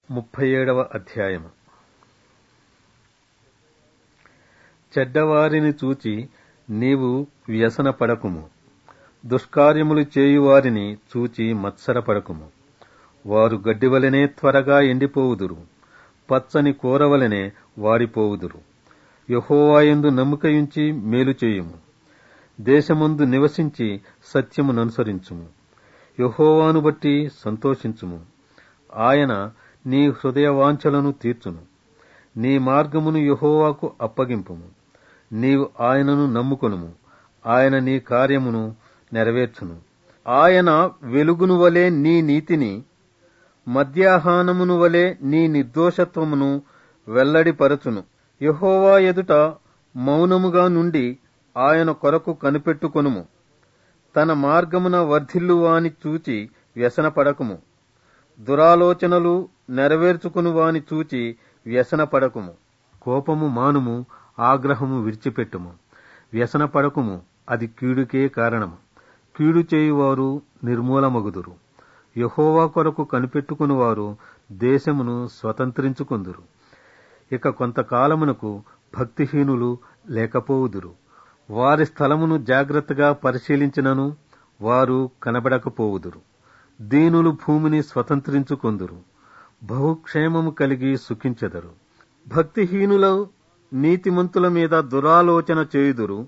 ముప్పై ఏడవ అధ్యాయము చెడ్డవారిని చూచి నీవు వ్యసనపడకుము దుష్కార్యములు చేయువారిని చూచి మత్సరపడకుము వారు గడ్డివలెనే త్వరగా ఎండిపోవుదురు పచ్చని కూరవలెనే వాడిపోవుదురు యహోవాయందు నమ్మికయుంచి మేలు చేయుము దేశమందు నివసించి సత్యముననుసరించుము యహోవాను బట్టి సంతోషించుము ఆయన నీ హృదయవాంఛలను తీర్చును నీ మార్గమును యహోవాకు అప్పగింపుము నీవు ఆయనను నమ్ముకొనుము ఆయన నీ కార్యమును నెరవేర్చును ఆయన వెలుగును వలె నీ నీతిని మధ్యాహ్నమును వలె నీ నిర్దోషత్వమును వెల్లడిపరచును యహోవా ఎదుట మౌనముగా నుండి ఆయన కొరకు కనిపెట్టుకొనుము తన మార్గమున వర్ధిల్లువాని చూచి వ్యసనపడకుము దురాలోచనలు నెరవేర్చుకుని వాని చూచి వ్యసనపడకుము కోపము మానుము ఆగ్రహము విడిచిపెట్టుము వ్యసనపడకుము అది కీడుకే కారణము కీడు చేయువారు నిర్మూలమగుదురు యహోవా కొరకు కనిపెట్టుకునివారు దేశమును స్వతంత్రించుకుందురు ఇక కొంతకాలమునకు భక్తిహీనులు లేకపోవుదురు వారి స్థలమును జాగ్రత్తగా పరిశీలించినను వారు కనబడకపోవుదురు దీనులు భూమిని స్వతంత్రించుకొందురు బహుక్షేమము కలిగి సుఖించెదరు భక్తిహీనుల నీతిమంతుల మీద దురాలోచన చేయుదురు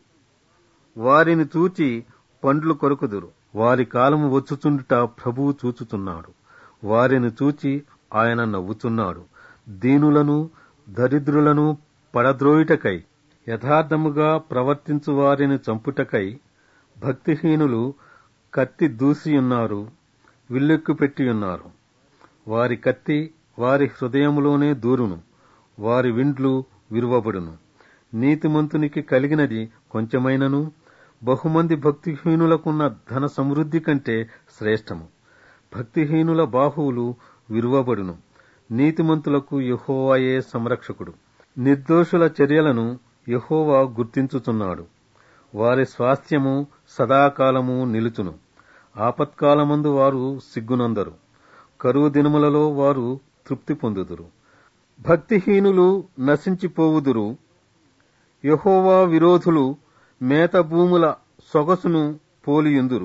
వారిని చూచి పండ్లు కొరుకుదురు వారి కాలము వచ్చుచుండుట ప్రభువు చూచుచున్నాడు వారిని చూచి ఆయన నవ్వుతున్నాడు దీనులను దరిద్రులను పడద్రోయుటకై యథార్థముగా ప్రవర్తించు వారిని చంపుటకై భక్తిహీనులు కత్తి దూసియున్నారు విల్లెక్కు పెట్టియున్నారు వారి కత్తి వారి హృదయములోనే దూరును వారి విండ్లు విరువబడును నీతిమంతునికి కలిగినది కొంచెమైనను బహుమంది భక్తిహీనులకున్న ధన సమృద్ధి కంటే శ్రేష్టము భక్తిహీనుల బాహువులు విరువబడును నీతిమంతులకు యహోవాయే సంరక్షకుడు నిర్దోషుల చర్యలను యహోవా గుర్తించుచున్నాడు వారి స్వాస్థ్యము సదాకాలము నిలుచును ఆపత్కాలమందు వారు సిగ్గునందరు కరువు దినములలో వారు తృప్తి పొందుదురు భక్తిహీనులు నశించిపోవుదురు యహోవా విరోధులు మేత భూముల సొగసును పోలియుందురు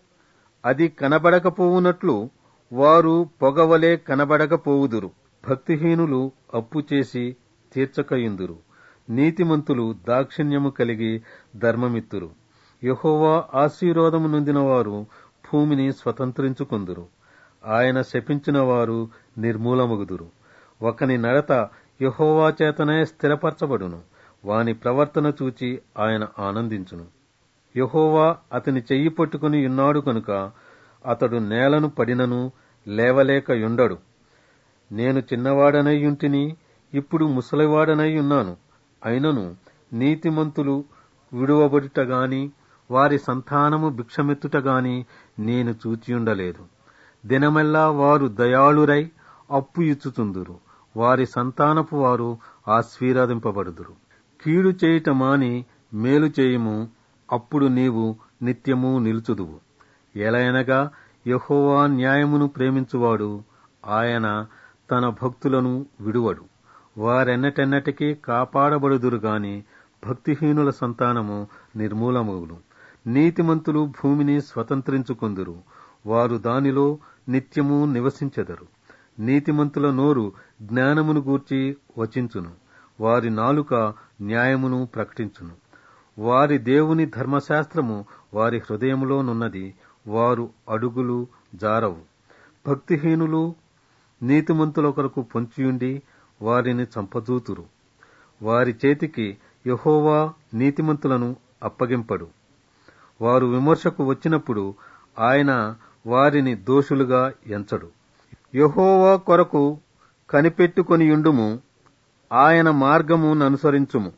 అది కనబడకపోవునట్లు వారు పొగవలే కనబడకపోవుదురు భక్తిహీనులు అప్పు చేసి తీర్చకయుందురు నీతిమంతులు దాక్షిణ్యము కలిగి ధర్మమిత్తురు యహోవా ఆశీర్వాదము నొందినవారు భూమిని స్వతంత్రించుకుందురు ఆయన శపించిన వారు నిర్మూలమగుదురు ఒకని నడత యహోవా చేతనే స్థిరపరచబడును వాని ప్రవర్తన చూచి ఆయన ఆనందించును యహోవా అతని చెయ్యి పట్టుకుని ఉన్నాడు కనుక అతడు నేలను పడినను లేవలేక యుండడు నేను చిన్నవాడనయ్యుంటిని ఇప్పుడు ముసలివాడనై ఉన్నాను అయినను నీతిమంతులు విడువబడుటగాని వారి సంతానము భిక్షమెత్తుటగాని నేను చూచియుండలేదు దినమెల్లా వారు దయాళురై అప్పు ఇచ్చుతుందురు వారి సంతానపు వారు ఆశీర్వదింపబడుదురు కీడు చేయుట మాని మేలు చేయుము అప్పుడు నీవు నిత్యము నిలుచుదువు ఎలయనగా యహోవా న్యాయమును ప్రేమించువాడు ఆయన తన భక్తులను విడువడు వారెన్నటెన్నటికీ కాపాడబడుదురు గాని భక్తిహీనుల సంతానము నిర్మూలమగును నీతిమంతులు భూమిని స్వతంత్రించుకొందురు వారు దానిలో నిత్యము నివసించెదరు నీతిమంతుల నోరు జ్ఞానమును గూర్చి వచించును వారి నాలుక న్యాయమును ప్రకటించును వారి దేవుని ధర్మశాస్త్రము వారి హృదయములోనున్నది వారు అడుగులు జారవు భక్తిహీనులు నీతిమంతుల కొరకు పొంచియుండి వారిని చంపజూతురు వారి చేతికి యహోవా నీతిమంతులను అప్పగింపడు వారు విమర్శకు వచ్చినప్పుడు ఆయన వారిని దోషులుగా ఎంచడు యహోవా కొరకు కనిపెట్టుకొనియుండుము ఆయన మార్గము ననుసరించుము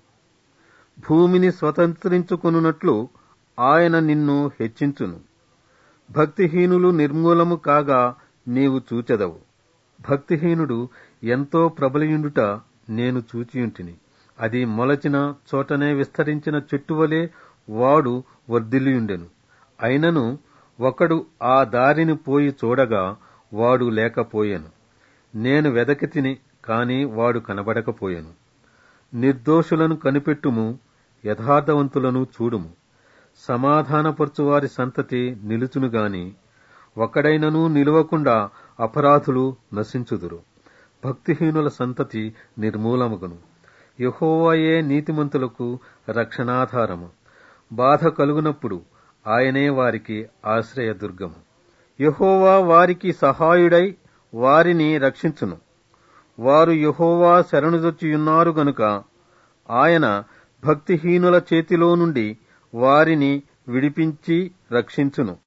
భూమిని స్వతంత్రించుకొనున్నట్లు ఆయన నిన్ను హెచ్చించును భక్తిహీనులు నిర్మూలము కాగా నీవు చూచెదవు భక్తిహీనుడు ఎంతో ప్రబలియుండుట నేను చూచియుంటిని అది మొలచిన చోటనే విస్తరించిన చెట్టువలే వాడు వర్ధిల్లియుండెను అయినను ఒకడు ఆ దారిని పోయి చూడగా వాడు లేకపోయెను నేను వెదకితిని కాని వాడు కనబడకపోయెను నిర్దోషులను కనిపెట్టుము యథార్థవంతులను చూడుము సమాధానపరచువారి సంతతి నిలుచును గాని ఒకడైనను నిలువకుండా అపరాధులు నశించుదురు భక్తిహీనుల సంతతి నిర్మూలమగును యహోవాయే నీతిమంతులకు రక్షణాధారము బాధ కలుగునప్పుడు ఆయనే వారికి ఆశ్రయదుర్గము యహోవా వారికి సహాయుడై వారిని రక్షించును వారు యహోవా శరణుదొచ్చియున్నారు గనుక ఆయన భక్తిహీనుల చేతిలో నుండి వారిని విడిపించి రక్షించును